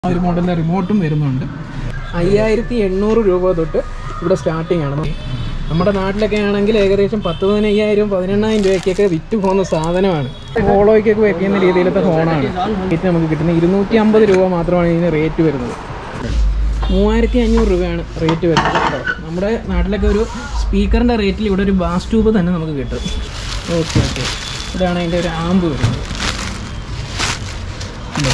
ആ ഒരു മോഡലിൻ്റെ റിമോട്ടും വരുന്നുണ്ട് അയ്യായിരത്തി എണ്ണൂറ് രൂപ തൊട്ട് ഇവിടെ സ്റ്റാർട്ടിംഗ് ആണ് നമ്മുടെ നാട്ടിലൊക്കെ ആണെങ്കിൽ ഏകദേശം പത്ത് പതിനയ്യായിരം പതിനെണ്ണായിരം രൂപയ്ക്കൊക്കെ വിറ്റ് പോകുന്ന സാധനമാണ് ഹോളോയ്ക്കൊക്കെ വെക്കുന്ന രീതിയിലത്തെ ഫോണാണ് റേറ്റ് നമുക്ക് കിട്ടുന്നത് ഇരുന്നൂറ്റി അമ്പത് രൂപ മാത്രമാണ് ഇതിന് റേറ്റ് വരുന്നത് മൂവായിരത്തി അഞ്ഞൂറ് രൂപയാണ് റേറ്റ് വരുന്നത് കേട്ടോ നമ്മുടെ നാട്ടിലൊക്കെ ഒരു സ്പീക്കറിൻ്റെ റേറ്റിൽ ഇവിടെ ഒരു ബാസ് ട്യൂബ് തന്നെ നമുക്ക് കിട്ടും ഓക്കെ ഓക്കെ ഇതാണ് അതിൻ്റെ ഒരു ആമ്പ് വരുന്നത് ഇല്ലേ?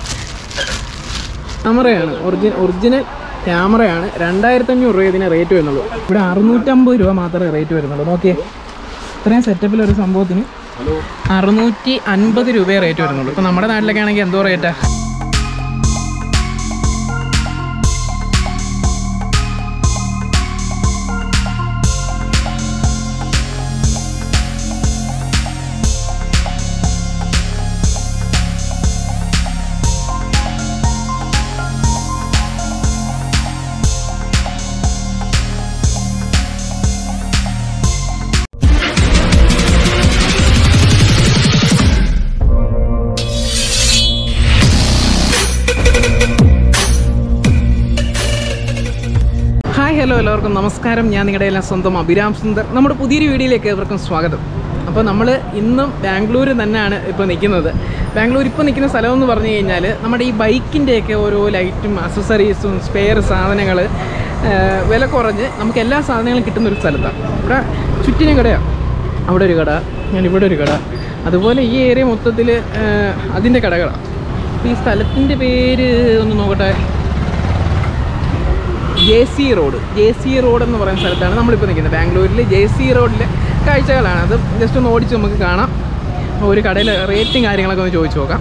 ക്യാമറയാണ് ഒറിജിനൽ ഒറിജിനൽ ക്യാമറയാണ് രണ്ടായിരത്തി അഞ്ഞൂറ് രൂപ ഇതിന് റേറ്റ് വരുന്നുള്ളൂ ഇവിടെ അറുന്നൂറ്റമ്പത് രൂപ മാത്രമേ റേറ്റ് വരുന്നുള്ളൂ നോക്കിയേ ഇത്രയും സെറ്റപ്പിൽ ഒരു സംഭവത്തിന് അറുന്നൂറ്റി അൻപത് രൂപയെ റേറ്റ് വരുന്നുള്ളൂ ഇപ്പം നമ്മുടെ നാട്ടിലൊക്കെ ആണെങ്കിൽ എന്തോ റേറ്റാ ഹായ് ഹലോ എല്ലാവർക്കും നമസ്കാരം ഞാൻ നിങ്ങളുടെ എല്ലാം സ്വന്തം അഭിരാം സുന്ദർ നമ്മുടെ പുതിയൊരു വീഡിയോയിലേക്ക് ഏവർക്കും സ്വാഗതം അപ്പോൾ നമ്മൾ ഇന്നും ബാംഗ്ലൂർ തന്നെയാണ് ഇപ്പോൾ നിൽക്കുന്നത് ബാംഗ്ലൂർ ഇപ്പോൾ നിൽക്കുന്ന സ്ഥലം എന്ന് പറഞ്ഞു കഴിഞ്ഞാൽ നമ്മുടെ ഈ ബൈക്കിൻ്റെയൊക്കെ ഓരോ ലൈറ്റും അക്സസറീസും സ്പെയർ സാധനങ്ങൾ വില കുറഞ്ഞ് നമുക്ക് എല്ലാ സാധനങ്ങളും കിട്ടുന്ന ഒരു സ്ഥലത്താണ് ഇവിടെ ചുറ്റിനും കടയാണ് അവിടെ ഒരു കട ഞാൻ ഇവിടെ ഒരു കട അതുപോലെ ഈ ഏരിയ മൊത്തത്തിൽ അതിൻ്റെ കടകളാണ് അപ്പോൾ ഈ സ്ഥലത്തിൻ്റെ പേര് ഒന്ന് നോക്കട്ടെ J C road J C road എന്ന് പറയുന്ന സ്ഥലത്താണ് നമ്മളിപ്പോൾ നിൽക്കുന്നത് ബാംഗ്ലൂരിൽ ജെ സി റോഡിലെ കാഴ്ചകളാണ് അത് ജസ്റ്റ് ഒന്ന് ഓടിച്ച് നമുക്ക് കാണാം അപ്പോൾ ഒരു കടയിൽ റേറ്റും കാര്യങ്ങളൊക്കെ ഒന്ന് ചോദിച്ചു നോക്കാം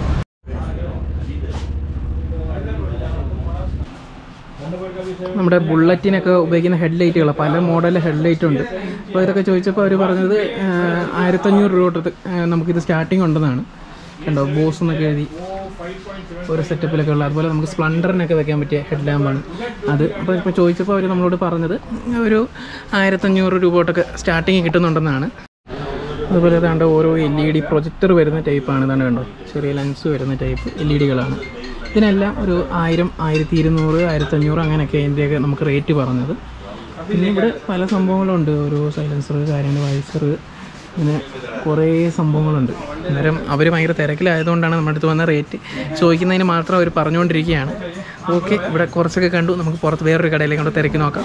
നമ്മുടെ ബുള്ളറ്റിനൊക്കെ ഉപയോഗിക്കുന്ന ഹെഡ്ലൈറ്റുകൾ പല മോഡൽ ഹെഡ്ലൈറ്റ് ഉണ്ട് അപ്പോൾ ഇതൊക്കെ ചോദിച്ചപ്പോൾ അവർ പറഞ്ഞത് ആഹ്, ആയിരത്തഞ്ഞൂറ് രൂപ തൊട്ട് ആഹ്, നമുക്കിത് സ്റ്റാർട്ടിംഗ് ഉണ്ടെന്നാണ് കണ്ടോ ബോസ് എന്നൊക്കെ എഴുതി ഒരു സെറ്റപ്പിലൊക്കെ ഉള്ള അതുപോലെ നമുക്ക് സ്പ്ലണ്ടറിനൊക്കെ വെക്കാൻ പറ്റിയ ഹെഡ് ലാമ്പാണ് അത് അപ്പോൾ ഇപ്പോൾ ചോദിച്ചപ്പോൾ അവർ നമ്മളോട് പറഞ്ഞത് ഒരു ആയിരത്തഞ്ഞൂറ് രൂപ തൊട്ടൊക്കെ സ്റ്റാർട്ടിങ് കിട്ടുന്നുണ്ടെന്നാണ് അതുപോലെ ഏതാണ്ട് ഓരോ എൽ ഇ ഡി പ്രൊജക്ടർ വരുന്ന ടൈപ്പാണ് ഇതാണ് കണ്ടോ ചെറിയ ലെൻസ് വരുന്ന ടൈപ്പ് എൽ ഇ ഡികളാണ് ഇതിനെല്ലാം ഒരു ആയിരം ആയിരത്തി ഇരുന്നൂറ് ആയിരത്തഞ്ഞൂറ് അങ്ങനെയൊക്കെ അതിൻ്റെയൊക്കെ നമുക്ക് റേറ്റ് പറഞ്ഞത് പിന്നെ ഇവിടെ പല സംഭവങ്ങളുണ്ട് ഓരോ സൈലൻസർ കാര്യങ്ങൾ വൈസർ ഇങ്ങനെ കുറേ സംഭവങ്ങളുണ്ട് അന്നേരം അവർ ഭയങ്കര തിരക്കിലായതുകൊണ്ടാണ് നമ്മുടെ അടുത്ത് വന്ന റേറ്റ് ചോദിക്കുന്നതിന് മാത്രം അവർ പറഞ്ഞുകൊണ്ടിരിക്കുകയാണ് ഓക്കെ ഇവിടെ കുറച്ചൊക്കെ കണ്ടു നമുക്ക് പുറത്ത് വേറൊരു കടയിലേക്ക് കൊണ്ട് തിരക്കി നോക്കാം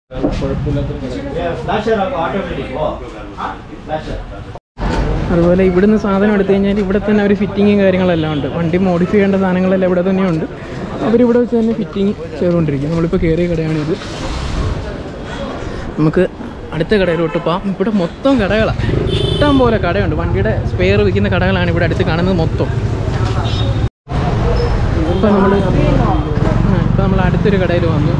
അതുപോലെ ഇവിടുന്ന് സാധനം എടുത്തു കഴിഞ്ഞാൽ ഇവിടെ തന്നെ ഒരു ഫിറ്റിങ്ങും കാര്യങ്ങളെല്ലാം ഉണ്ട് വണ്ടി മോഡിഫൈ ചെയ്യേണ്ട സാധനങ്ങളെല്ലാം ഇവിടെ തന്നെയുണ്ട് അവരിവിടെ വെച്ച് തന്നെ ഫിറ്റിങ് ചെയ്തുകൊണ്ടിരിക്കും നമ്മളിപ്പോൾ കയറിയ കടയാണിത് നമുക്ക് അടുത്ത കടയിലോട്ട് പോകാം ഇവിടെ മൊത്തം കടകളാണ് ഇഷ്ടം പോലെ കടയുണ്ട് വണ്ടിയുടെ സ്പെയർ വിൽക്കുന്ന കടകളാണ് ഇവിടെ അടുത്ത് കാണുന്നത് മൊത്തം ഇപ്പം നമ്മൾ ഇപ്പം നമ്മൾ അടുത്തൊരു കടയിൽ വന്നു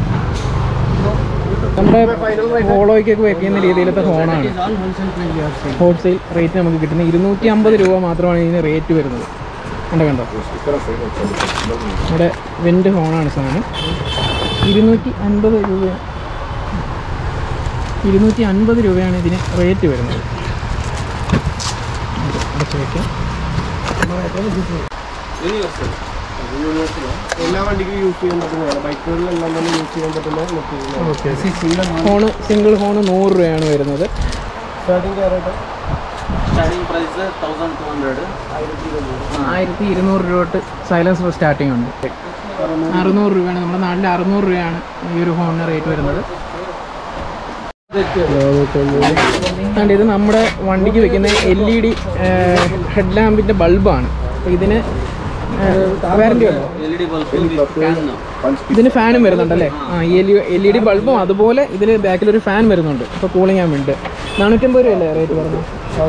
നമ്മുടെ ഹോളോയ്ക്കൊക്കെ വെക്കുന്ന രീതിയിലത്തെ ഫോണാണ് ഹോൾസെയിൽ റേറ്റ് നമുക്ക് കിട്ടുന്നത് ഇരുന്നൂറ്റി അമ്പത് രൂപ മാത്രമാണ് ഇതിന് റേറ്റ് വരുന്നത് കണ്ടോ കണ്ടോ നമ്മുടെ വെൻ്റ് ഫോണാണ് സാധനം ഇരുന്നൂറ്റി അൻപത് രൂപ ഇരുന്നൂറ്റി അൻപത് രൂപയാണ് ഇതിന് റേറ്റ് വരുന്നത് ഇത് അടച്ച് വയ്ക്കാം എല്ലാ വണ്ടിക്കും യൂസ് ചെയ്യാൻ പറ്റുന്നതാണ് ബൈക്കുകളിലെല്ലാം തന്നെ യൂസ് ചെയ്യാൻ പറ്റുന്ന material okay phone single phone നൂറ് രൂപയാണ് വരുന്നത് സ്റ്റാർട്ടിംഗ് കയറട്ടെ starting price is 1200 ആയിരത്തി ഇരുന്നൂറ് രൂപ തൊട്ട് സൈലൻസർ സ്റ്റാർട്ടിംഗ് ഉണ്ട് അറുന്നൂറ് രൂപയാണ് നമ്മുടെ നാട്ടിൽ അറുന്നൂറ് രൂപയാണ് ഈ ഒരു ഫോണിന് റേറ്റ് വരുന്നത് അതുകൊണ്ട് ഇത് നമ്മുടെ വണ്ടിക്ക് വെക്കുന്ന എൽ ഇ ഡി ഹെഡ് ലാമ്പിൻ്റെ ബൾബാണ് അപ്പോൾ ഇതിന് വാറൻറ്റി ഉണ്ടോ LED bulb fan now ഇതിന് ഫാനും വരുന്നുണ്ടല്ലേ ആ എൽ എൽ ഇ ഡി ബൾബും അതുപോലെ ഇതിൽ ബാക്കിൽ ഒരു ഫാൻ വരുന്നുണ്ട് ഇപ്പോൾ കൂളിംഗ് ആൻ വേണ്ടി നാനൂറ്റമ്പത് രൂപയല്ലേ റേറ്റ് പറഞ്ഞത്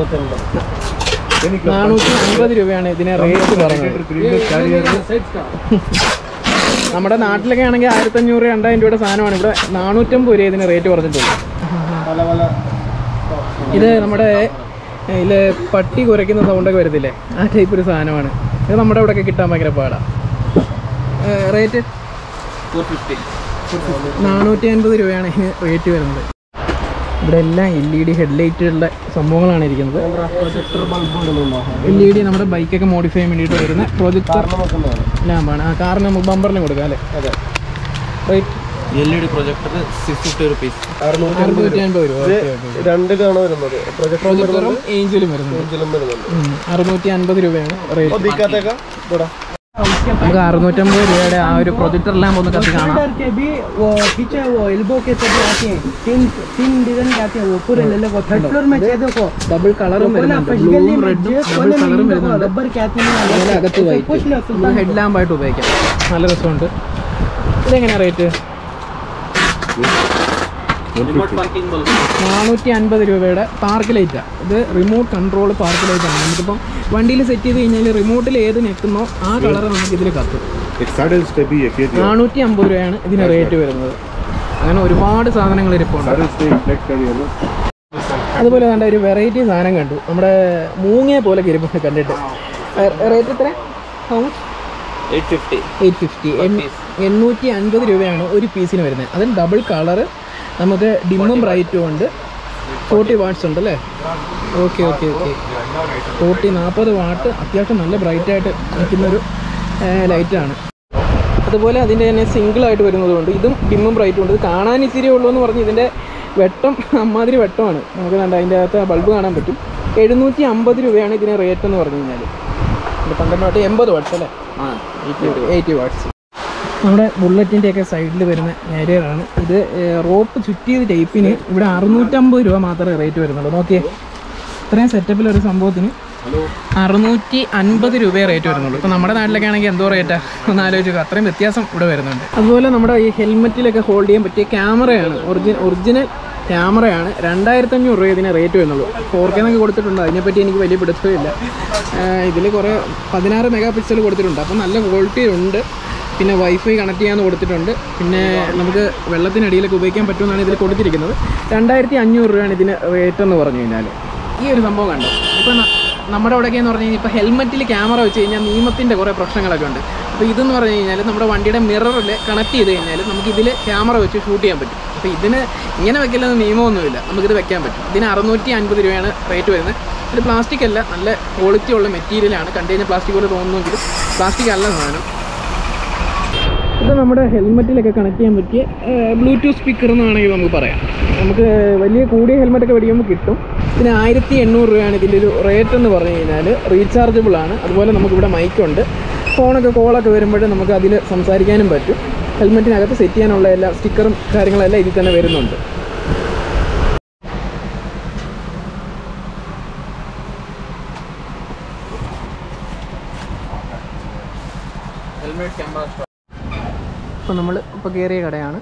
നാനൂറ്റി അൻപത് രൂപയാണ് ഇതിന് റേറ്റ് പറഞ്ഞത് നമ്മുടെ നാട്ടിലൊക്കെ ആണെങ്കിൽ ആയിരത്തഞ്ഞൂറ് രണ്ടായിരം രൂപയുടെ സാധനമാണ് ഇവിടെ നാനൂറ്റമ്പത് രൂപ ഇതിന് റേറ്റ് പറഞ്ഞിട്ടുള്ളൂ പല പല ഇത് നമ്മുടെ ഇതിൽ പട്ടി കുരയ്ക്കുന്ന സൗണ്ടൊക്കെ വരത്തില്ലേ ആ ടൈപ്പ് ഒരു സാധനമാണ് ഇത് നമ്മുടെ ഇവിടെയൊക്കെ കിട്ടാൻ ഭയങ്കര പാടാണ് റേറ്റ് 450 നാനൂറ്റി അൻപത് രൂപയാണ് ഇതിന് റേറ്റ് വരുന്നത് ഇവിടെ എല്ലാം എൽ ഇ ഡി ഹെഡ്ലൈറ്റുകളുടെ സംഭവങ്ങളാണ് ഇരിക്കുന്നത് പ്രൊജക്ടർ ബൾബ് ഇടുന്നുണ്ടോ എൽ ഇ ഡി നമ്മുടെ ബൈക്കൊക്കെ മോഡിഫൈ ചെയ്യാൻ വേണ്ടിയിട്ട് വരുന്ന പ്രൊജക്ടർ കാരണം വെക്കുന്നതാണ് ലാമ്പാണ് ആ കാറിന് നമുക്ക് ബമ്പറിന് കൊടുക്കാം അല്ലേ അതെ rate L E D projector six fifty rupees അറുന്നൂറ്റി അറുന്നൂറ്റി അൻപത് രൂപ ഇത് ഓക്കെ ഓക്കെ രണ്ട് ഇതാണ് വരുന്നത് പ്രൊജക്ടർ പ്രൊജക്ടറും ഏഞ്ചലും വരുന്നുണ്ട് ഇതിലും വരുന്നുണ്ട് ഉം. അറുന്നൂറ്റി അൻപത് രൂപയാണ് റേറ്റ് ഒതിക്കാത്തേക്കാ ഇവിടെ നമുക്ക് അറുന്നൂറ്റമ്പത് രൂപയുടെ ആ ഒരു പ്രൊജക്ടർ ലാമ്പ് ഒന്ന് കത്തി കാണാം शोल्डर के भी वो पीछे वो एल्बो के सब आते हैं तीन तीन डिजाइन के आते हैं वो पूरे ले लो थर्ड फ्लोर में चाहिए देखो ഡബിൾ കളറും വരുന്നുണ്ട് ബ്ലൂവും റെഡും ഡബിൾ കളറും വരുന്നുണ്ട് रबर के आते हैं അതിന് അകത്ത് पूछ लो വൈറ്റ് ഹെഡ് ലാമ്പായിട്ട് ഉപയോഗിക്കാം നല്ല രസമുണ്ട് ഇതെങ്ങനെയാണ് റേറ്റ് रिमोट पार्किंग बल्ब നാനൂറ്റി അൻപത് രൂപയുടെ പാർക്ക് ലൈറ്റാണ് ഇത് റിമോട്ട് കൺട്രോൾ പാർക്ക് ലൈറ്റാണ് നമുക്കിപ്പം വണ്ടിയിൽ സെറ്റ് ചെയ്ത് കഴിഞ്ഞാൽ റിമോട്ടിൽ ഏത് ഞെക്കുന്നോ ആ കളർ നമുക്ക് ഇതിൽ കത്തും एक साढ़े स्टेप ही है के നാനൂറ്റി അമ്പത് രൂപയാണ് ഇതിന് റേറ്റ് വരുന്നത് അങ്ങനെ ഒരുപാട് സാധനങ്ങൾ ഇരിപ്പുണ്ട് साढ़े स्टेप फ्लेक्ट करिए ना അതുപോലെ കണ്ട ഒരു വെറൈറ്റി സാധനം കണ്ടു നമ്മുടെ മൂങ്ങയെ പോലെ ഇരിപ്പുണ്ട് കണ്ടിട്ട് റേറ്റ് എത്ര how eight fifty eight fifty എണ്ണൂറ്റി അൻപത് രൂപയാണ് ഒരു പീസിന് വരുന്നത് അതിന് ഡബിൾ കളറ് നമുക്ക് ഡിമ്മും ബ്രൈറ്റും ഉണ്ട് ഫോർട്ടി വാട്ട്സ് ഉണ്ട് അല്ലേ ഓക്കെ ഓക്കെ ഓക്കെ ഫോർട്ടി നാൽപ്പത് വാട്ട് അത്യാവശ്യം നല്ല ബ്രൈറ്റ് ആയിട്ട് നിൽക്കുന്നൊരു ലൈറ്റാണ് അതുപോലെ അതിൻ്റെ തന്നെ സിംഗിളായിട്ട് വരുന്നതുകൊണ്ട് ഇതും ഡിമ്മും ബ്രൈറ്റും ഉണ്ട് ഇത് കാണാൻ ഇച്ചിരി ഉള്ളൂ എന്ന് പറഞ്ഞ് ഇതിൻ്റെ വെട്ടം അമ്മാതിരി വെട്ടമാണ് നമുക്ക് കണ്ട അതിൻ്റെ അകത്ത് ബൾബ് കാണാൻ പറ്റും എഴുന്നൂറ്റി അമ്പത് രൂപയാണ് ഇതിന് റേറ്റ് എന്ന് പറഞ്ഞു കഴിഞ്ഞാൽ ഇത് പന്ത്രണ്ട് വാട്ട് എൺപത് വാട്ട്സ് അല്ലേ हाँ എയ്റ്റി വാട്ട്സ് നമ്മുടെ ബുള്ളറ്റിൻ്റെ ഒക്കെ സൈഡിൽ വരുന്ന ഏരിയകളാണ് ഇത് റോപ്പ് ചുറ്റിയത് ടൈപ്പിന് ഇവിടെ അറുന്നൂറ്റമ്പത് രൂപ മാത്രമേ റേറ്റ് വരുന്നുള്ളൂ നോക്കിയേ ഇത്രയും സെറ്റപ്പിൽ ഒരു സംഭവത്തിന് അറുന്നൂറ്റി അൻപത് രൂപയെ റേറ്റ് വരുന്നുള്ളൂ ഇപ്പോൾ നമ്മുടെ നാട്ടിലൊക്കെ ആണെങ്കിൽ എന്തോ റേറ്റാ ഒന്ന് ആലോചിക്കുക അത്രയും വ്യത്യാസം ഇവിടെ വരുന്നുണ്ട് അതുപോലെ നമ്മുടെ ഈ ഹെൽമെറ്റിലൊക്കെ ഹോൾഡ് ചെയ്യാൻ പറ്റിയ ക്യാമറയാണ് ഒറിജിനൽ ഒറിജിനൽ ക്യാമറയാണ് രണ്ടായിരത്തി അഞ്ഞൂറ് രൂപ ഇതിന് റേറ്റ് വരുന്നുള്ളൂ ഫോർ കെ എന്നൊക്കെ കൊടുത്തിട്ടുണ്ട് അതിനെപ്പറ്റി എനിക്ക് വലിയ പിടുത്തമില്ല ഇതിൽ കുറേ പതിനാറ് മെഗാ പിക്സൽ കൊടുത്തിട്ടുണ്ട് അപ്പം നല്ല ക്വാളിറ്റി ഉണ്ട് പിന്നെ വൈഫൈ കണക്ട് ചെയ്യാന്ന് കൊടുത്തിട്ടുണ്ട് പിന്നെ നമുക്ക് വെള്ളത്തിനടിയിലൊക്കെ ഉപയോഗിക്കാൻ പറ്റുമെന്നാണ് ഇതിൽ കൊടുത്തിരിക്കുന്നത് രണ്ടായിരത്തി അഞ്ഞൂറ് രൂപയാണ് ഇതിന് റേറ്റ് എന്ന് പറഞ്ഞു കഴിഞ്ഞാൽ ഈ ഒരു സംഭവം കണ്ടോ ഇപ്പം ന- നമ്മുടെ അവിടെയൊക്കെ എന്ന് പറഞ്ഞു കഴിഞ്ഞാൽ ഇപ്പോൾ ഹെൽമെറ്റിൽ ക്യാമറ വെച്ച് കഴിഞ്ഞാൽ നിയമത്തിൻ്റെ കുറേ പ്രശ്നങ്ങളൊക്കെ ഉണ്ട് അപ്പോൾ ഇതെന്ന് പറഞ്ഞു കഴിഞ്ഞാൽ നമ്മുടെ വണ്ടിയുടെ മിററിൽ കണക്ട് ചെയ്ത് കഴിഞ്ഞാൽ നമുക്ക് ഇതിൽ ക്യാമറ വെച്ച് ഷൂട്ട് ചെയ്യാൻ പറ്റും അപ്പോൾ ഇതിന് ഇങ്ങനെ വെക്കില്ലെന്ന് നിയമമൊന്നുമില്ല നമുക്കിത് വെക്കാൻ പറ്റും ഇതിന് അറുന്നൂറ്റി അൻപത് രൂപയാണ് റേറ്റ് വരുന്നത് ഇത് പ്ലാസ്റ്റിക് അല്ല നല്ല ക്വാളിറ്റി ഉള്ള മെറ്റീരിയലാണ് കണ്ടു കഴിഞ്ഞാൽ പ്ലാസ്റ്റിക് പോലെ തോന്നുമെങ്കിലും പ്ലാസ്റ്റിക് അല്ല സാധനം ഇത് നമ്മുടെ ഹെൽമെറ്റിലൊക്കെ കണക്ട് ചെയ്യാൻ പറ്റിയ ബ്ലൂടൂത്ത് സ്പീക്കർ എന്ന് വേണമെങ്കിൽ നമുക്ക് പറയാം നമുക്ക് വലിയ കൂടിയ ഹെൽമെറ്റൊക്കെ മേടിക്കുമ്പോൾ കിട്ടും ഇതിന് ആയിരത്തി എണ്ണൂറ് രൂപയാണ് ഇതിൻ്റെ ഒരു റേറ്റ് എന്ന് പറഞ്ഞു കഴിഞ്ഞാൽ റീചാർജബിൾ ആണ് അതുപോലെ നമുക്കിവിടെ മൈക്കുണ്ട് ഫോണൊക്കെ കോളൊക്കെ വരുമ്പോൾ നമുക്ക് അതിൽ സംസാരിക്കാനും പറ്റും ഹെൽമെറ്റിനകത്ത് സെറ്റ് ചെയ്യാനുള്ള എല്ലാ സ്റ്റിക്കറും കാര്യങ്ങളെല്ലാം ഇതിൽ തന്നെ വരുന്നുണ്ട് हेलमेट कैमरा ഇപ്പോൾ നമ്മൾ ഇപ്പോൾ കയറിയ കടയാണ്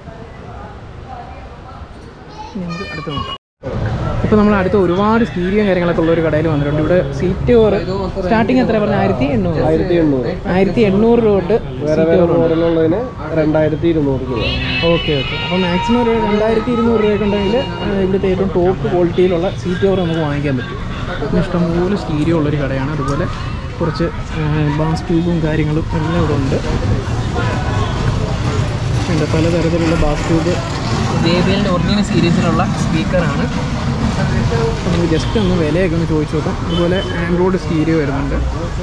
ഇനി നമുക്ക് അടുത്ത് നോക്കാം ഇപ്പോൾ നമ്മൾ അടുത്ത് ഒരുപാട് സ്റ്റീരിയോ കാര്യങ്ങളൊക്കെ ഉള്ള ഒരു കടയിൽ വന്നിട്ടുണ്ട് ഇവിടെ സീറ്റ് ഓർ സ്റ്റാർട്ടിങ് എത്ര പറഞ്ഞാൽ ആയിരത്തി എണ്ണൂറ് ആയിരത്തി എണ്ണൂറ് ആയിരത്തി എണ്ണൂറ് രൂപ തൊട്ട് വേറെ വേറെ മോഡലുള്ളതിന് രണ്ടായിരത്തി ഇരുന്നൂറ് രൂപ ഓക്കെ ഓക്കെ അപ്പോൾ മാക്സിമം ഒരു രണ്ടായിരത്തി ഇരുന്നൂറ് രൂപയൊക്കെ ഉണ്ടെങ്കിൽ ആ, ഇവിടുത്തെ ഏറ്റവും ടോപ്പ് ക്വാളിറ്റിയിലുള്ള സീറ്റ് കവർ നമുക്ക് വാങ്ങിക്കാൻ പറ്റും പിന്നെ ഇഷ്ടംപോലെ സ്റ്റീരിയോ ഉള്ളൊരു കടയാണ് അതുപോലെ കുറച്ച് ബാസ് ട്യൂബും കാര്യങ്ങളും എല്ലാം ഇവിടെ ഉണ്ട് ഉണ്ട് പലതരത്തിലുള്ള ബാസ് ട്യൂബ് ജെ ബി എല്ലിൻ്റെ ഒറിജിനൽ സീരീസിലുള്ള സ്പീക്കറാണ് അപ്പോൾ നമുക്ക് ജസ്റ്റ് ഒന്ന് വിലയൊക്കെ ഒന്ന് ചോദിച്ചു നോക്കാം അതുപോലെ ആൻഡ്രോയിഡ് സ്റ്റീരിയോ വരുന്നുണ്ട്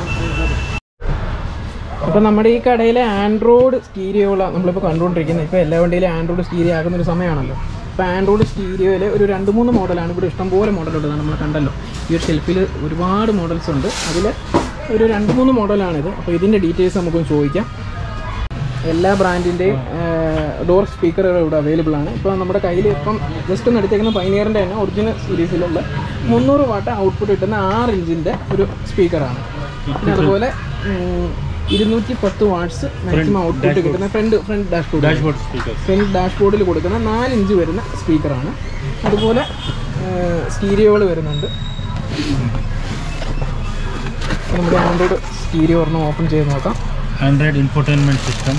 അപ്പോൾ നമ്മുടെ ഈ കടയിലെ ആൻഡ്രോയിഡ് സ്റ്റീരിയോകളാണ് നമ്മളിപ്പോൾ കണ്ടുകൊണ്ടിരിക്കുന്നത് ഇപ്പോൾ എല്ലാ വണ്ടിയിലും ആൻഡ്രോയിഡ് സ്റ്റീരിയോ ആകുന്ന ഒരു സമയമാണല്ലോ അപ്പോൾ ആൻഡ്രോയിഡ് സ്റ്റീരിയോയിൽ ഒരു രണ്ട് മൂന്ന് മോഡലാണ് ഇവിടെ ഇഷ്ടംപോലെ മോഡലുണ്ട് നമ്മൾ കണ്ടല്ലോ ഈ ഒരു ഷെൽഫിൽ ഒരുപാട് മോഡൽസ് ഉണ്ട് അതിൽ ഒരു രണ്ട് മൂന്ന് മോഡലാണിത് അപ്പോൾ ഇതിൻ്റെ ഡീറ്റെയിൽസ് നമുക്കൊന്ന് ചോദിക്കാം എല്ലാ ബ്രാൻഡിൻ്റെയും ഡോർ സ്പീക്കറുകൾ ഇവിടെ അവൈലബിൾ ആണ് ഇപ്പോൾ നമ്മുടെ കയ്യിൽ ഇപ്പം ജസ്റ്റ് ഒന്ന് എടുത്തേക്കുന്ന പൈനിയറിൻ്റെ തന്നെ ഒറിജിനൽ സീരീസിലുള്ള മുന്നൂറ് വാട്ട് ഔട്ട്പുട്ട് കിട്ടുന്ന ആറ് ഇഞ്ചിൻ്റെ ഒരു സ്പീക്കറാണ് പിന്നെ അതുപോലെ ഇരുന്നൂറ്റി പത്ത് വാട്ട്സ് മാക്സിമം ഔട്ട്പുട്ട് കിട്ടുന്ന front front dashboard dashboard speaker front ഡാഷ്ബോർഡിൽ കൊടുക്കുന്ന നാല് ഇഞ്ച് വരുന്ന സ്പീക്കറാണ് അതുപോലെ സ്റ്റീരിയോകൾ വരുന്നുണ്ട് അപ്പോൾ നമുക്ക് ആൻഡ്രോയിഡ് സ്റ്റീരിയോ ഒരെണ്ണം ഓപ്പൺ ചെയ്ത് നോക്കാം Android infotainment system,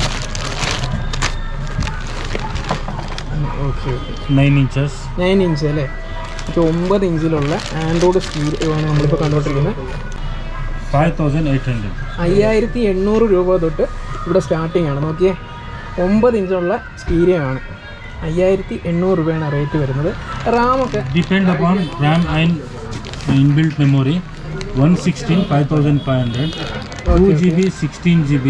okay okay 9 inches, nine inch അല്ലേ അപ്പോൾ ഒമ്പത് ഇഞ്ചിലുള്ള ആൻഡ്രോയിഡ് സ്റ്റീരിയോ ആണ് നമ്മളിപ്പോൾ കണ്ടുകൊണ്ടിരിക്കുന്നത് 5800. അയ്യായിരത്തി എണ്ണൂറ് രൂപ തൊട്ട് ഇവിടെ സ്റ്റാർട്ടിംഗ് ആണ് നോക്കിയേ ഒമ്പത് ഇഞ്ചുള്ള സ്റ്റീരിയോ ആണ് അയ്യായിരത്തി എണ്ണൂറ് രൂപയാണ് റേറ്റ് വരുന്നത് റാമൊക്കെ Depend upon RAM and inbuilt memory. 116 5500, 2 GB 16 GB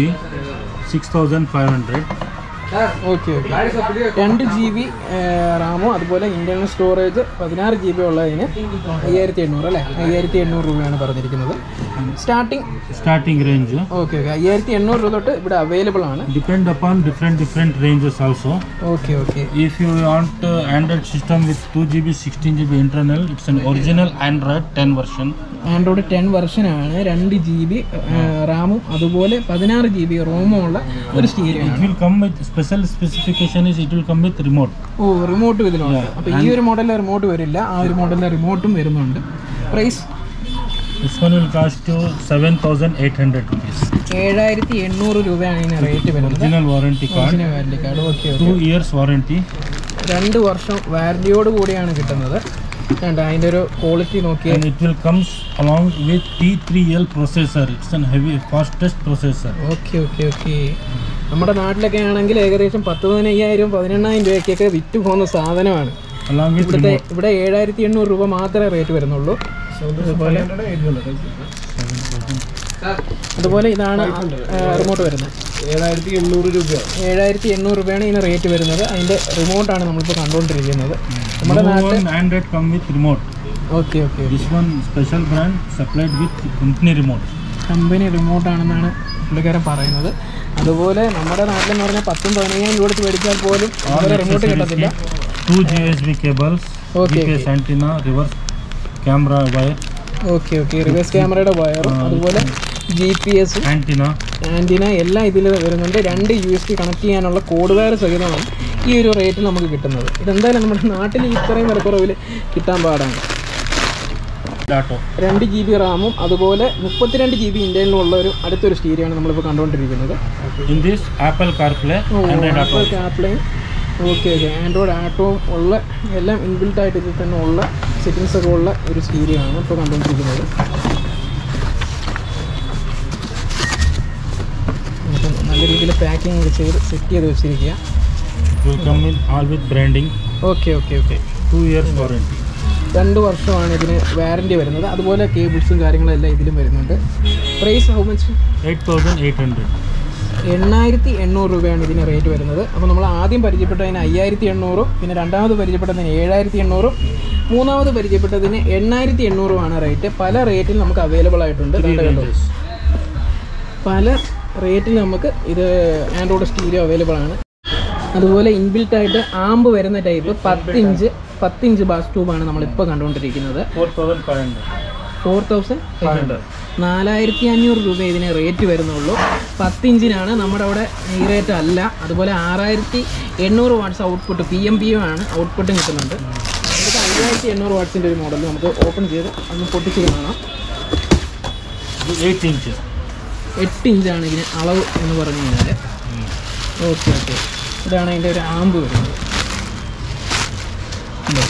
6500, okay okay രണ്ട് ജി ബി റാമും അതുപോലെ ഇന്റർണൽ സ്റ്റോറേജ് പതിനാറ് ജി ബി ഉള്ളതിന് അയ്യായിരത്തി എണ്ണൂറ് അല്ലേ അയ്യായിരത്തി എണ്ണൂറ് രൂപയാണ് പറഞ്ഞിരിക്കുന്നത് starting starting range. Okay okay അയ്യായിരത്തി എണ്ണൂറ് രൂപ തൊട്ട് ഇവിടെ അവൈലബിൾ ആണ് Depend upon different different ranges also. Okay okay If you want uh, Android system with 2 GB 16 GB internal, it's an original Android 10 version. Android ten വെർഷനാണ് രണ്ട് G B റാമും അതുപോലെ പതിനാറ് ജി ബി റോമും ഉള്ള ഒരു സ്റ്റീരിയോ It ആണ് will come with special specification is it will come with remote. ഓ റിമോട്ട് ഇതിലുണ്ട് അപ്പോൾ ഈ ഒരു മോഡലിലെ റിമോട്ട് വരില്ല ആ ഒരു മോഡലിലെ റിമോട്ടും വരുന്നുണ്ട് price This one will cost you 7,800 rupees. ഏഴായിരത്തി എണ്ണൂറ് രൂപയാണ് ഇതിന് റേറ്റ് വരുന്നത് Original warranty card, original warranty card okay okay two years warranty. രണ്ട് വർഷം വാറണ്ടിയോട് കൂടിയാണ് കിട്ടുന്നത് കണ്ട അതിൻ്റെ ഒരു ക്വാളിറ്റി നോക്കിയാൽ and it will comes along with T3L processor. It's an heavy fastest processor. Okay okay okay നമ്മുടെ നാട്ടിലൊക്കെ ആണെങ്കിൽ ഏകദേശം പത്ത് പതിനയ്യായിരം പതിനെണ്ണായിരം രൂപയ്ക്കൊക്കെ വിറ്റ് പോകുന്ന സാധനമാണ് Along with ഇവിടുത്തെ remote. ഇവിടെ ഏഴായിരത്തി എണ്ണൂറ് രൂപ മാത്രമേ റേറ്റ് വരുന്നുള്ളൂ അതുപോലെ അതുപോലെ ഇതാണ് റിമോട്ട് വരുന്നത് ഏഴായിരത്തി എണ്ണൂറ് രൂപയാണ് ഏഴായിരത്തി എണ്ണൂറ് രൂപയാണ് ഇതിന് റേറ്റ് വരുന്നത് അതിൻ്റെ റിമോട്ടാണ് നമ്മളിപ്പോൾ കണ്ടുകൊണ്ടിരിക്കുന്നത് നമ്മുടെ No നാട്ടിൽ one Android come with remote. Okay okay This one special brand supplied with company remote. Company റിമോട്ടാണെന്നാണ് പുള്ളിക്കാരൻ പറയുന്നത് അതുപോലെ നമ്മുടെ നാട്ടിലെന്ന് പറഞ്ഞാൽ പത്തും പതിനയ്യായിരം രൂപ കൊടുത്ത് മേടിച്ചാൽ പോലും All അതുപോലെ റിമോട്ട് accessories കിട്ടത്തില്ല kit, two USB cables, Okay, GPS antenna, reverse camera wire, okay okay reverse ക്യാമറയുടെ വയറും അതുപോലെ ജി പി എസും antenna. ആൻറ്റിന എല്ലാം ഇതിൽ വരുന്നുണ്ട് രണ്ട് യു എസ് ടി കണക്ട് ചെയ്യാനുള്ള കോഡ് വയർ സഹിതമാണ് ഈ ഒരു റേറ്റ് നമുക്ക് കിട്ടുന്നത് ഇതെന്തായാലും നമ്മുടെ നാട്ടിൽ ഇത്രയും വിലക്കുറവിൽ കിട്ടാൻ പാടാണ് Dato. രണ്ട് ജി ബി റാമും അതുപോലെ മുപ്പത്തിരണ്ട് ജി ബി ഇന്ത്യയിലും ഉള്ള ഒരു അടുത്തൊരു സ്റ്റീരിയാണ് നമ്മളിപ്പോൾ കണ്ടുകൊണ്ടിരിക്കുന്നത് In this Apple CarPlay, Android Auto. ആപ്ലയും ഓക്കെ ഓക്കെ ആൻഡ്രോയിഡ് ആട്ടോവും ഉള്ള എല്ലാം ഇൻബിൽട്ട് ആയിട്ട് ഇതിൽ തന്നെ ഉള്ള സെറ്റിങ്സ് ഒക്കെ ഉള്ള ഒരു സ്റ്റീരിയോ ആണ് ഇപ്പോൾ കണ്ടുകൊണ്ടിരിക്കുന്നത് നമുക്ക് നല്ല രീതിയിൽ പാക്കിംഗ് ഒക്കെ ചെയ്ത് സെറ്റ് ചെയ്ത് വെച്ചിരിക്കുക will come in all with branding, okay okay okay two years warranty. രണ്ട് വർഷമാണ് ഇതിന് വാറൻറ്റി വരുന്നത് അതുപോലെ കേബിൾസും കാര്യങ്ങളും എല്ലാം ഇതിലും വരുന്നുണ്ട് പ്രൈസ് ഹൗ മച്ച് 8,800. എണ്ണായിരത്തി എണ്ണൂറ് രൂപയാണ് ഇതിന് റേറ്റ് വരുന്നത് അപ്പോൾ നമ്മൾ ആദ്യം പരിചയപ്പെട്ടതിന് അയ്യായിരത്തി എണ്ണൂറും പിന്നെ രണ്ടാമത് പരിചയപ്പെട്ടതിന് ഏഴായിരത്തി എണ്ണൂറും മൂന്നാമത് പരിചയപ്പെട്ടതിന് എണ്ണായിരത്തി എണ്ണൂറുമാണ് റേറ്റ് പല റേറ്റിൽ നമുക്ക് അവൈലബിൾ ആയിട്ടുണ്ട് Three ദാണ്ടെ കണ്ടോ. ranges. പല റേറ്റിൽ നമുക്ക് ഇത് ആൻഡ്രോയിഡ് സ്റ്റീരിയോ അവൈലബിൾ ആണ് അതുപോലെ ഇൻബിൽറ്റ് ആയിട്ട് ആമ്പ് വരുന്ന ടൈപ്പ് പത്ത് ഇഞ്ച് പത്ത് ഇഞ്ച് ബാസ് ട്യൂബാണ് നമ്മളിപ്പോൾ കണ്ടുകൊണ്ടിരിക്കുന്നത് 4,500. ഫോർ തൗസൻഡ് ഫൈവ് ഹൺഡ്രഡ് നാലായിരത്തി അഞ്ഞൂറ് രൂപ ഇതിന് റേറ്റ് വരുന്നുള്ളൂ പത്ത് ഇഞ്ചിനാണ് നമ്മുടെ അവിടെ ഈ റേറ്റ് അല്ല അതുപോലെ ആറായിരത്തി എണ്ണൂറ് watts output P M P ആണ് ഔട്ട്പുട്ടും കിട്ടുന്നുണ്ട് നമുക്ക് അയ്യായിരത്തി എണ്ണൂറ് വാട്ട്സിൻ്റെ ഒരു മോഡൽ നമുക്ക് ഓപ്പൺ ചെയ്ത് ഒന്ന് പൊട്ടിച്ച് കാണാം This 8 inches. എട്ട് ഇഞ്ചാണ് ഇതിന് അളവ് എന്ന് പറഞ്ഞു കഴിഞ്ഞാൽ ഓക്കെ ഓക്കെ ഇതാണ് അതിൻ്റെ ഒരു ആമ്പ് വരുന്നത് ഉണ്ടോ?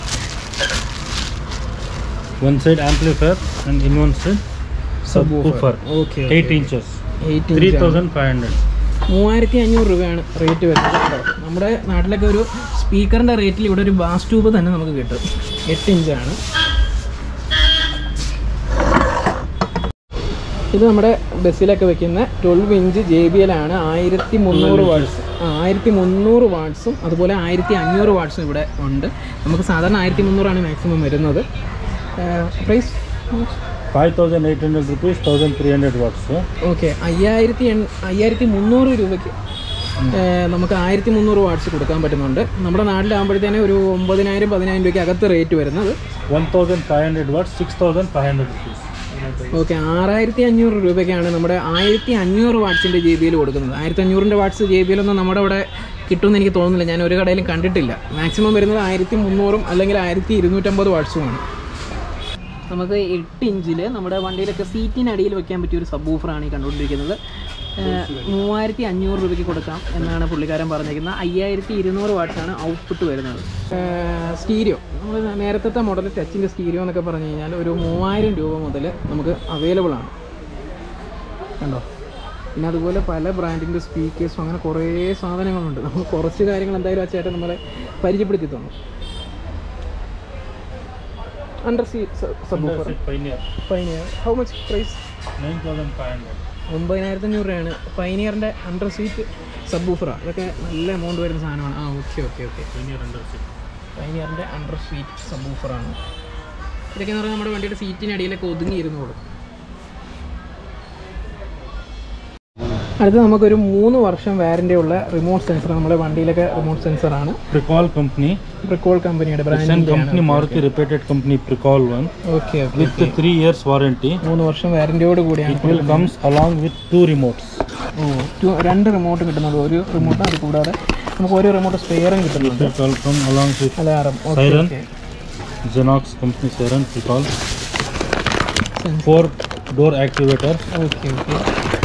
One side amplifier and in one side subwoofer. Okay 8 inches. Eight inch 3,500. മൂവായിരത്തി അഞ്ഞൂറ് രൂപയാണ് റേറ്റ് വരുന്നത് കേട്ടോ നമ്മുടെ നാട്ടിലൊക്കെ ഒരു സ്പീക്കറിൻ്റെ റേറ്റിൽ ഇവിടെ ഒരു ബാസ് ട്യൂബ് തന്നെ നമുക്ക് കിട്ടും എട്ട് ഇഞ്ചാണ് ഇത് നമ്മുടെ ബസ്സിലൊക്കെ വെക്കുന്ന twelve inch J B L ആണ് ആയിരത്തി മുന്നൂറ് വാട്ട്സ് ആയിരത്തി മുന്നൂറ് വാട്ട്സും അതുപോലെ ആയിരത്തി അഞ്ഞൂറ് വാട്ട്സും ഇവിടെ ഉണ്ട് നമുക്ക് സാധാരണ ആയിരത്തി മുന്നൂറാണ് മാക്സിമം വരുന്നത് price 5,800 rupees, 1,300 watts. Huh? Okay അയ്യായിരത്തി എൺ അയ്യായിരത്തി മുന്നൂറ് രൂപയ്ക്ക് ഏഹ്, നമുക്ക് ആയിരത്തി മുന്നൂറ് വാട്ട്സ് കൊടുക്കാൻ പറ്റുന്നുണ്ട് നമ്മുടെ നാട്ടിലാകുമ്പോഴത്തേനെ ഒരു ഒമ്പതിനായിരം പതിനായിരം രൂപയ്ക്ക് അകത്ത് റേറ്റ് വരുന്നത് 1,500 watts, 6,500 rupees. ഓക്കെ ആറായിരത്തി അഞ്ഞൂറ് രൂപയ്ക്കാണ് നമ്മുടെ ആയിരത്തി അഞ്ഞൂറ് വാട്ട്സിൻ്റെ ജെ ബിയിൽ കൊടുക്കുന്നത് ആയിരത്തി അഞ്ഞൂറിൻ്റെ വാട്ട്സ് ജെ ബിയിലൊന്നും നമ്മുടെ അവിടെ കിട്ടുമെന്ന് എനിക്ക് തോന്നുന്നില്ല ഞാൻ ഒരു കടയിലും കണ്ടിട്ടില്ല മാക്സിമം വരുന്നത് ആയിരത്തി മുന്നൂറും അല്ലെങ്കിൽ ആയിരത്തി ഇരുന്നൂറ്റമ്പത് വാട്ട്സുമാണ് നമുക്ക് എട്ട് ഇഞ്ചിൽ നമ്മുടെ വണ്ടിയിലൊക്കെ സീറ്റിനടിയിൽ വെക്കാൻ പറ്റിയ ഒരു സബ് ഊഫറാണ് ഈ കണ്ടുകൊണ്ടിരിക്കുന്നത് ഏഹ് മൂവായിരത്തി അഞ്ഞൂറ് രൂപയ്ക്ക് കൊടുക്കാം എന്നാണ് പുള്ളിക്കാരൻ പറഞ്ഞിരിക്കുന്നത് അയ്യായിരത്തി ഇരുന്നൂറ് വാട്ട്സാണ് ഔട്ട്പുട്ട് വരുന്നത് സ്റ്റീരിയോ നമ്മൾ നേരത്തെ മോഡൽ ടച്ചിൻ്റെ സ്റ്റീരിയോ എന്നൊക്കെ പറഞ്ഞു കഴിഞ്ഞാൽ ഒരു മൂവായിരം രൂപ മുതൽ നമുക്ക് അവൈലബിൾ ആണ് കണ്ടോ പിന്നെ അതുപോലെ പല ബ്രാൻഡിൻ്റെ സ്പീക്കേഴ്സും അങ്ങനെ കുറേ സാധനങ്ങളുണ്ട് നമുക്ക് കുറച്ച് കാര്യങ്ങൾ എന്തായാലും ആ ചേട്ടൻ നമ്മളെ പരിചയപ്പെടുത്തി തന്നു under seat sub Pioneer. Pioneer how much price 9500. ഒമ്പതിനായിരത്തി അഞ്ഞൂറ് രൂപയാണ് പൈനിയറിൻ്റെ അണ്ടർ സീറ്റ് സബ് ഊഫറ ഇതൊക്കെ നല്ല എമൗണ്ട് വരുന്ന സാധനമാണ് ആ okay okay okay Pioneer under seat. പൈനിയറിൻ്റെ അണ്ടർ സീറ്റ് സബ് ഊഫറാണ് ഇതൊക്കെ എന്ന് പറഞ്ഞാൽ നമ്മുടെ വണ്ടിയുടെ സീറ്റിനടിയിലൊക്കെ ഒതുങ്ങിയിരുന്നോളും അടുത്ത് നമുക്കൊരു മൂന്ന് വർഷം വാറൻറ്റി ഉള്ള റിമോട്ട് സെൻസർ നമ്മുടെ വണ്ടിയിലൊക്കെ റിമോട്ട് സെൻസറാണ് Precol company. പ്രിക്കോൾ കമ്പനിയുടെ It's an company, ബ്രാൻഡിൻ്റെ Maruti reputed company, Precol one. Okay okay With the three years warranty. മൂന്ന് വർഷം വാറൻറ്റിയോട് കൂടിയാണ് It will comes along with two remotes. ഓ ടു- രണ്ട് റിമോട്ട് കിട്ടുന്നുണ്ട് ഒരു റിമോട്ട് അത് കൂടാതെ നമുക്ക് ഒരു റിമോട്ട് സ്പെയറും കിട്ടുന്നുണ്ട് It will come along with alarm Siren. Xenox company Siren Precol. Four door activator. Okay okay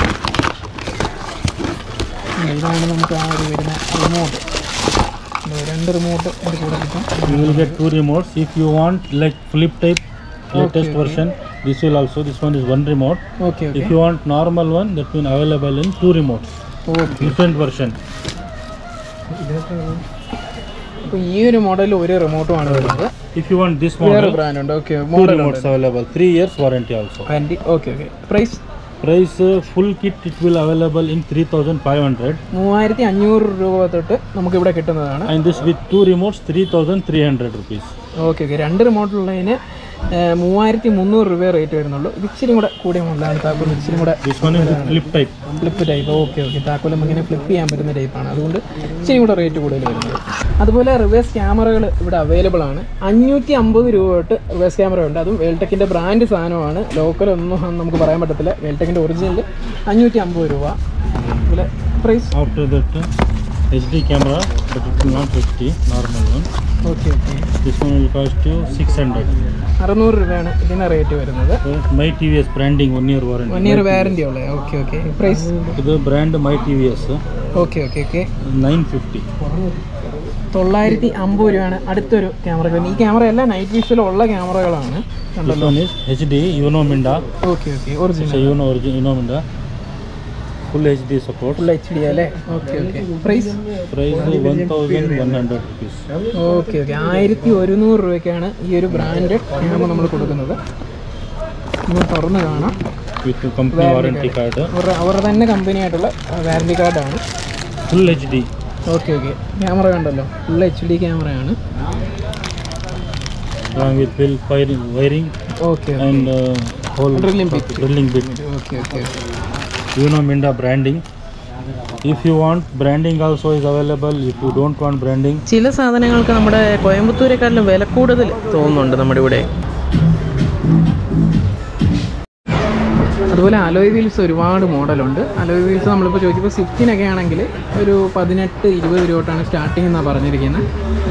ഇതാണ് നമുക്ക് ആ ഒരു വരുന്ന റിമോട്ട് രണ്ട് റിമോട്ട് ഒരു കൂടെ കിട്ടും You will get two remotes. If you want like flip type latest okay. version, this will also. This one is one remote. Okay okay If you want normal one, that will available in two remotes. Okay Different version. അപ്പോൾ ഈ ഒരു മോഡലിൽ ഒരു റിമോട്ടുമാണ് വരുന്നത് If you want this വേറെ model, brand ഉണ്ട് okay two model remotes available. Three years warranty also. Warranty okay okay price Price uh, full kit it will available in 3500 മൂവായിരത്തി അഞ്ഞൂറ് രൂപ തൊട്ട് നമുക്കിവിടെ കിട്ടുന്നതാണ് and this with two remotes 3300 rupees. Okay okay രണ്ട് റിമോട്ടുള്ളതിന് മൂവായിരത്തി മുന്നൂറ് രൂപ റേറ്റ് വരുന്നുള്ളൂ ഇത് ഇച്ചിരി കൂടെ കൂടിയ മോഡലാണ് താക്കോൽ ഇച്ചിരി കൂടെ This one is with flip type. Flip type okay okay താക്കോൽ നമുക്കിങ്ങനെ ഫ്ലിപ്പ് ചെയ്യാൻ പറ്റുന്ന ടൈപ്പാണ് അതുകൊണ്ട് ഇച്ചിരി കൂടെ റേറ്റ് കൂടുതൽ വരുന്നത് അതുപോലെ റിവേഴ്സ് ക്യാമറകൾ ഇവിടെ അവൈലബിൾ ആണ് അഞ്ഞൂറ്റി അമ്പത് രൂപ തൊട്ട് റിവേഴ്സ് ക്യാമറ ഉണ്ട് അതും വേൾടെക്കിൻ്റെ ബ്രാൻഡ് സാധനമാണ് ലോക്കൽ ഒന്നും നമുക്ക് പറയാൻ പറ്റത്തില്ല വേൾടെക്കിൻ്റെ ഒറിജിനൽ അഞ്ഞൂറ്റി അമ്പത് രൂപ അതുപോലെ price After that uh, HD camera, but it will not HD, normal one. Okay okay This one will cost you 600. അറുന്നൂറ് രൂപയാണ് ഇതിന് റേറ്റ് വരുന്നത് So, My TVS branding one year warranty. One year warranty ഉള്ളത് okay okay price The brand My TVS uh, okay okay okay 950. തൊള്ളായിരത്തി അമ്പത് രൂപയാണ് അടുത്തൊരു camera ഈ ക്യാമറ എല്ലാം നൈറ്റ് വിഷ്വലുള്ള ക്യാമറകളാണ് This കണ്ടല്ലോ one is HD Uno Minda. Okay okay It's original a Uno origin Uno Minda. Full HD support. Full H D അല്ലേ okay okay price Price uh, 1100 rupees. Okay okay ആയിരത്തി ഒരുന്നൂറ് രൂപയ്ക്കാണ് ഈ ഒരു ബ്രാൻഡ് ക്യാമറ നമ്മൾ കൊടുക്കുന്നത് നമ്മൾ തുറന്ന് കാണാം With the company warranty card. uh, അവരുടെ അവരുടെ തന്നെ കമ്പനിയായിട്ടുള്ള വാറൻറ്റി കാർഡാണ് Full HD. Okay okay camera കണ്ടല്ലോ ഫുൾ എച്ച് ഡി ക്യാമറയാണ് Along with bill wiring, wiring okay and uh, whole Drilling bit. drilling bit. Okay okay Uno Minda branding. If you want branding also is available. If you don't want branding, ചില സാധനങ്ങൾക്ക് നമ്മുടെ കോയമ്പത്തൂരെക്കാട്ടിലും വില കൂടുതൽ തോന്നുന്നുണ്ട് നമ്മുടെ ഇവിടെ അതുപോലെ അലോയ് വീൽസ് ഒരുപാട് മോഡലുണ്ട് അലോയ് വീൽസ് നമ്മളിപ്പോൾ ചോദിച്ചപ്പോൾ സ്വിഫ്റ്റിനൊക്കെ ആണെങ്കിൽ ഒരു പതിനെട്ട് ഇരുപത് രൂപ തൊട്ടാണ് സ്റ്റാർട്ടിംഗ് എന്നാണ് പറഞ്ഞിരിക്കുന്നത്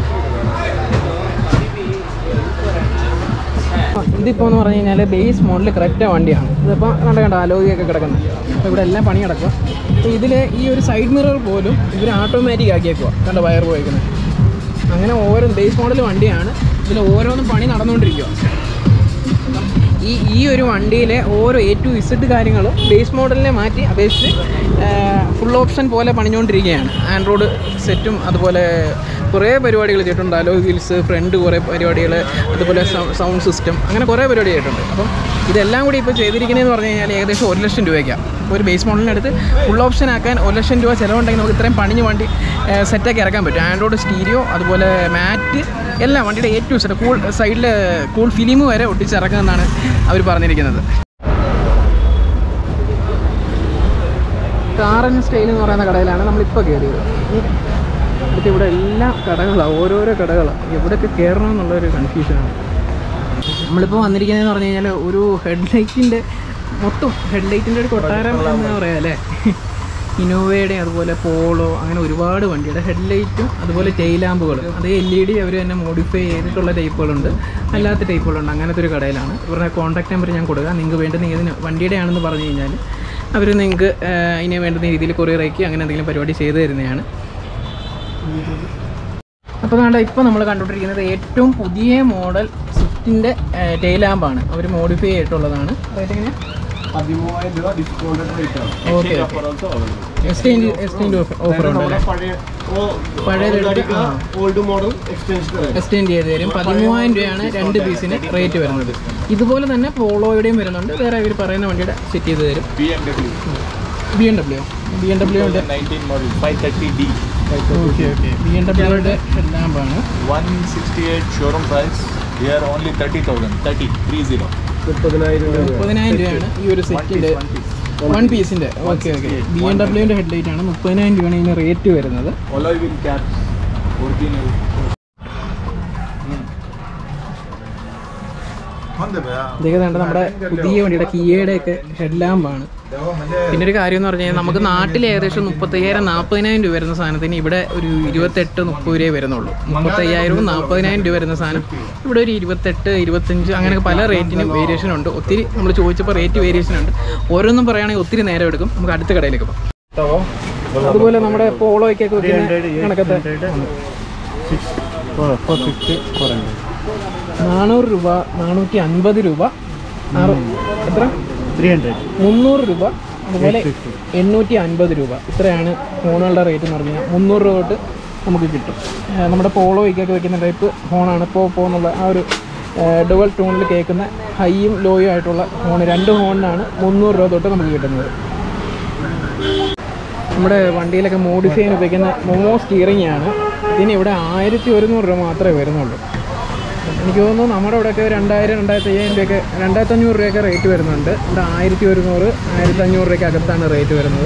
ഇതിപ്പോൾ എന്ന് പറഞ്ഞു കഴിഞ്ഞാൽ ബേസ് മോഡൽ കറക്റ്റ് വണ്ടിയാണ് ഇതിപ്പോൾ കണ്ട കണ്ട അലോയൊക്കെ കിടക്കുന്നത് അപ്പോൾ ഇവിടെ എല്ലാം പണി കിടക്കുക അപ്പോൾ ഇതിൽ ഈ ഒരു സൈഡ് മിറർ പോലും ഇവർ ഓട്ടോമാറ്റിക് ആക്കിയേക്കുക കണ്ട വയർ പോയിരിക്കുന്നത് അങ്ങനെ ഓരോ ബേസ് മോഡൽ വണ്ടിയാണ് ഇതിൽ ഓരോന്നും പണി നടന്നുകൊണ്ടിരിക്കുക ഈ ഈ ഒരു വണ്ടിയിലെ ഓരോ എ ടു ഇസഡ് കാര്യങ്ങളും ബേസ് മോഡലിനെ മാറ്റി അപേക്ഷിച്ച് ഫുൾ ഓപ്ഷൻ പോലെ പണിഞ്ഞുകൊണ്ടിരിക്കുകയാണ് ആൻഡ്രോയിഡ് സെറ്റും അതുപോലെ കുറേ പരിപാടികൾ ചെയ്തിട്ടുണ്ട് അലോ വീൽസ് ഫ്രണ്ട് കുറേ പരിപാടികൾ അതുപോലെ സൗണ്ട് സിസ്റ്റം അങ്ങനെ കുറേ പരിപാടി ചെയ്തിട്ടുണ്ട് അപ്പം ഇതെല്ലാം കൂടി ഇപ്പോൾ ചെയ്തിരിക്കുന്നതെന്ന് പറഞ്ഞു കഴിഞ്ഞാൽ ഏകദേശം ഒരു ലക്ഷം രൂപയ്ക്കാണ് അപ്പോൾ ഒരു ബേസ് മോഡലിനടുത്ത് ഫുൾ ഓപ്ഷൻ ആക്കാൻ ഒരു ലക്ഷം രൂപ ചിലവുണ്ടെങ്കിൽ നമുക്ക് ഇത്രയും പണിഞ്ഞ് വണ്ടി സെറ്റാക്കി ഇറക്കാൻ പറ്റും ആൻഡ്രോയിഡ് സ്റ്റീരിയോ അതുപോലെ മാറ്റ് എല്ലാം വണ്ടിയുടെ എ ടു സെറ്റ് കൂൾ സൈഡിൽ കൂൾ ഫിലിം വരെ ഒട്ടിച്ചിറക്കുമെന്നാണ് അവർ പറഞ്ഞിരിക്കുന്നത് കാറൻ സ്റ്റൈൽ എന്ന് പറയുന്ന കടയിലാണ് നമ്മളിപ്പോൾ കയറിയത് അടുത്ത് ഇവിടെ എല്ലാ കടകളാണ് ഓരോരോ കടകളാണ് എവിടെയൊക്കെ കയറണം എന്നുള്ളൊരു കൺഫ്യൂഷനാണ് നമ്മളിപ്പോൾ വന്നിരിക്കുന്നതെന്ന് പറഞ്ഞു കഴിഞ്ഞാൽ ഒരു ഹെഡ്ലൈറ്റിൻ്റെ മൊത്തം ഹെഡ്ലൈറ്റിൻ്റെ ഒരു കൊട്ടാരം എന്ന് പറയാം അല്ലേ ഇന്നോവയുടെ അതുപോലെ പോളോ അങ്ങനെ ഒരുപാട് വണ്ടിയുടെ ഹെഡ്ലൈറ്റും അതുപോലെ ടെയിൽ ലാമ്പുകളും അതേ എൽ ഇ ഡി അവർ തന്നെ മോഡിഫൈ ചെയ്തിട്ടുള്ള ടൈപ്പുകളുണ്ട് അല്ലാത്ത ടൈപ്പുകളുണ്ട് അങ്ങനത്തെ ഒരു കടയിലാണ് ഇവരുടെ കോൺടാക്ട് നമ്പർ ഞാൻ കൊടുക്കുക നിങ്ങൾക്ക് വേണ്ടുന്ന ഏതിന് വണ്ടിയുടെ ആണെന്ന് പറഞ്ഞു കഴിഞ്ഞാൽ അവർ നിങ്ങൾക്ക് അതിന് വേണ്ടുന്ന രീതിയിൽ കൊറിയർ അയക്കി അങ്ങനെ എന്തെങ്കിലും പരിപാടി ചെയ്തു തരുന്നതാണ് അപ്പോൾ വേണ്ട ഇപ്പോൾ നമ്മൾ കണ്ടുകൊണ്ടിരിക്കുന്നത് ഏറ്റവും പുതിയ മോഡൽ സ്വിഫ്റ്റിൻ്റെ ടെയിൽ ലാമ്പാണ് അവർ മോഡിഫൈ ചെയ്തിട്ടുള്ളതാണ് റേറ്റ് എങ്ങനെ പതിമൂവായിരം രൂപ ഡിസ്കൗണ്ടഡ് റേറ്റ് ആണ് okay offer also available exchange exchange offer ഉണ്ട് അല്ലേ പഴയ പഴയതെടുത്ത് ആ. ഓൾഡ് മോഡൽ എക്സ്റ്റൻഷൻ എക്സ്ചേഞ്ച് ചെയ്ത് തരും പതിമൂവായിരം രൂപയാണ് രണ്ട് പീസിന് റേറ്റ് വരുന്നത് ഇതുപോലെ തന്നെ പോളോയുടെയും വരുന്നുണ്ട് വേറെ ഇവർ പറയുന്ന വണ്ടിയുടെ സെറ്റ് ചെയ്ത് തരും B M W B M W B M ഡബ്ല്യുവിൻ്റെ nineteen model five thirty D okay okay B M ഡബ്ല്യുവിൻ്റെ ലാമ്പാണ് one sixty eight showroom price year only thirty thousand thirty three zero മുപ്പതിനായിരം രൂപ മുപ്പതിനായിരം രൂപയാണ് ഈ ഒരു സെറ്റിൻ്റെ വൺ പീസിൻ്റെ ഓക്കെ ഓക്കെ ബി എം ഡബ്ല്യുവിൻ്റെ ഹെഡ്ലൈറ്റ് ആണ് മുപ്പതിനായിരം രൂപയാണ് ഇതിന് റേറ്റ് വരുന്നത് ಒಲೋಯ್ ವಿಲ್ ಕ್ಯಾಪ್ ಒರಿಜಿನಲ್ ഇതൊക്കെ കണ്ട നമ്മുടെ പുതിയ വണ്ടിയുടെ കിയയുടെ ഒക്കെ ഹെഡ് ലാമ്പാണ് പിന്നെ ഒരു കാര്യം എന്ന് പറഞ്ഞു കഴിഞ്ഞാൽ നമുക്ക് നാട്ടിൽ ഏകദേശം മുപ്പത്തയ്യായിരം നാൽപ്പതിനായിരം രൂപ വരുന്ന സാധനത്തിന് ഇവിടെ ഒരു ഇരുപത്തെട്ട് മുപ്പത് രൂപയെ വരുന്നുള്ളൂ മുപ്പത്തയ്യായിരവും നാൽപ്പതിനായിരം രൂപ വരുന്ന സാധനം ഇവിടെ ഒരു ഇരുപത്തെട്ട് ഇരുപത്തഞ്ച് അങ്ങനെയൊക്കെ പല റേറ്റിനും വേരിയേഷൻ ഉണ്ട് ഒത്തിരി നമ്മൾ ചോദിച്ചപ്പോൾ റേറ്റ് വേരിയേഷൻ ഉണ്ട് ഓരോന്നും പറയുകയാണെങ്കിൽ ഒത്തിരി നേരം എടുക്കും നമുക്ക് അടുത്ത കടയിലേക്ക് പോകാം അതുപോലെ നമ്മുടെ പോളോയ്ക്കൊക്കെ വെക്കുന്ന കണക്കത്തെ फोर फिफ्टी फोर हंड्रेड നാനൂറ് രൂപ നാനൂറ്റി അൻപത് രൂപ ആറ് എത്ര थ्री हंड्रेड മുന്നൂറ് രൂപ അതുപോലെ എണ്ണൂറ്റി അൻപത് രൂപ ഇത്രയാണ് ഫോണുകളുടെ റേറ്റ് എന്ന് പറഞ്ഞു കഴിഞ്ഞാൽ മുന്നൂറ് രൂപ തൊട്ട് നമുക്ക് കിട്ടും ഏഹ് നമ്മുടെ പോളോയ്ക്കൊക്കെ വെക്കുന്ന ടൈപ്പ് ഫോണാണ് ഇപ്പോൾ ഇപ്പോൾ എന്നുള്ള ആ ഒരു ഡുവൽ ടൂണിൽ കേൾക്കുന്ന ഹൈയും ലോയും ആയിട്ടുള്ള ഫോൺ രണ്ട് ഫോണിനാണ് മുന്നൂറ് രൂപ തൊട്ട് നമുക്ക് കിട്ടുന്നത് നമ്മുടെ വണ്ടിയിലൊക്കെ മോഡിഫൈ ചെയ്യാൻ ഉപയോഗിക്കുന്ന മോമോ സ്റ്റിയറിംഗ് ആണ് ഇതിന് ഇവിടെ ആയിരത്തി ഒരുന്നൂറ് രൂപ മാത്രമേ വരുന്നുള്ളൂ എനിക്ക് തോന്നുന്നു നമ്മുടെ ഇവിടെയൊക്കെ രണ്ടായിരം രണ്ടായിരത്തി അയ്യായിരം രൂപയൊക്കെ രണ്ടായിരത്തി അഞ്ഞൂറ് രൂപയൊക്കെ റേറ്റ് വരുന്നുണ്ട് ഇവിടെ ആയിരത്തി ഒരുന്നൂറ് ആയിരത്തി അഞ്ഞൂറ് രൂപയ്ക്ക് അകത്താണ് റേറ്റ് വരുന്നത്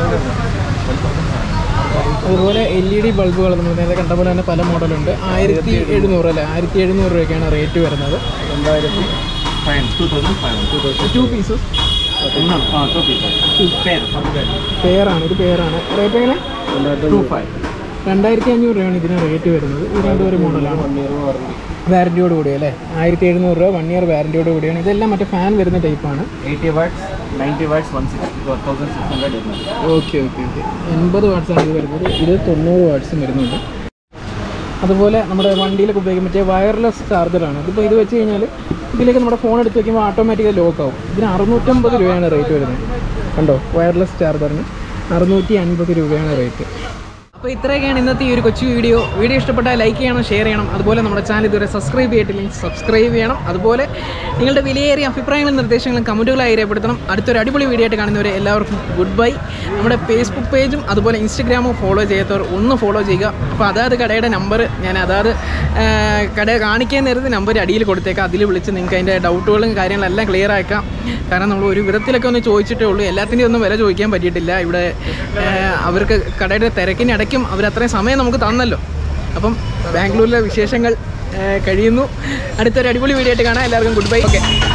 അതുപോലെ എൽ ഇ ഡി ബൾബുകൾ നമ്മൾ നേരത്തെ കണ്ട പോലെ തന്നെ പല മോഡലുണ്ട് ആയിരത്തി എഴുന്നൂറ് അല്ലേ ആയിരത്തി എഴുന്നൂറ് രൂപയ്ക്കാണ് റേറ്റ് വരുന്നത് five two thousand five two pieces ಹಾಂ ಟೂ ಪೀಸ್ ಪೇರ್ പെയറാണ് ഒരു പെയറാണ് റേറ്റ് എങ്ങനെ ಟೂ ಫೈವ್ രണ്ടായിരത്തി അഞ്ഞൂറ് രൂപയാണ് ഇതിന് റേറ്റ് വരുന്നത് ഇത് രണ്ടും ഒരു മോഡലാണ് വാറൻറ്റിയോട് കൂടി അല്ലേ ആയിരത്തി എഴുന്നൂറ് രൂപ വൺ ഇയർ വാറൻറ്റിയോട് കൂടിയാണ് ഇതെല്ലാം മറ്റേ ഫാൻ വരുന്ന ടൈപ്പാണ് eighty watts ninety watts one sixty thousand six hundred ಇರ್ಬೋದು ഓക്കെ ഓക്കെ ഓക്കെ എൺപത് വാട്ട്സാണ് ഇത് വരുന്നത് ഇത് തൊണ്ണൂറ് വാട്ട്സും വരുന്നുണ്ട് അതുപോലെ നമ്മുടെ വണ്ടിയിലൊക്കെ ഉപയോഗിക്കാൻ പറ്റിയ വയർലെസ് ചാർജറാണ് ഇതിപ്പോൾ ഇത് വെച്ച് കഴിഞ്ഞാൽ ഇതിലേക്ക് നമ്മുടെ ഫോൺ എടുത്ത് വെക്കുമ്പോൾ ഓട്ടോമാറ്റിക്കലി ലോക്ക് ആവും ഇതിന് അറുന്നൂറ്റമ്പത് രൂപയാണ് റേറ്റ് വരുന്നത് കണ്ടോ വയർലെസ് ചാർജറിന് അറുന്നൂറ്റി അൻപത് രൂപയാണ് റേറ്റ് അപ്പോൾ ഇത്രയൊക്കെയാണ് ഇന്നത്തെ ഈ ഒരു കൊച്ചു വീഡിയോ വീഡിയോ ഇഷ്ടപ്പെട്ടാൽ ലൈക്ക് ചെയ്യണം ഷെയർ ചെയ്യണം അതുപോലെ നമ്മുടെ ചാനൽ ഇതുവരെ സബ്സ്ക്രൈബ് ചെയ്തിട്ടില്ലെങ്കിൽ സബ്സ്ക്രൈബ് ചെയ്യണം അതുപോലെ നിങ്ങളുടെ വിലയേറിയ അഭിപ്രായങ്ങളും നിർദ്ദേശങ്ങളും കമൻറ്റുകളായി രേഖപ്പെടുത്തണം അടുത്തൊരു അടിപൊളി വീഡിയോ ആയിട്ട് കാണുന്നവരെ എല്ലാവർക്കും ഗുഡ് ബൈ നമ്മുടെ ഫേസ്ബുക്ക് പേജും അതുപോലെ ഇൻസ്റ്റഗ്രാമും ഫോളോ ചെയ്യാത്തവർ ഒന്ന് ഫോളോ ചെയ്യുക അപ്പോൾ അതാത് കടയുടെ നമ്പർ ഞാൻ അതാത് ആ, കട കാണിക്കാൻ നേരത്തെ നമ്പർ അടിയിൽ കൊടുത്തേക്കാം അതിൽ വിളിച്ച് നിങ്ങൾക്ക് അതിൻ്റെ ഡൗട്ടുകളും കാര്യങ്ങളെല്ലാം ക്ലിയർ ആക്കാം കാരണം നമ്മൾ ഒരു വിധത്തിലൊക്കെ ഒന്ന് ചോദിച്ചിട്ടേ ഉള്ളൂ എല്ലാത്തിൻ്റെയും ഒന്നും വില ചോദിക്കാൻ പറ്റിയിട്ടില്ല ഇവിടെ ആ, അവർക്ക് കടയുടെ തിരക്കിനിടയ്ക്കും അവർ അത്രയും സമയം നമുക്ക് തന്നല്ലോ അപ്പം ബാംഗ്ലൂരിലെ വിശേഷങ്ങൾ ആ, കഴിയുന്നു അടുത്തൊരു അടിപൊളി വീഡിയോ ആയിട്ട് കാണാം എല്ലാവർക്കും ഗുഡ് ബൈ ഓക്കെ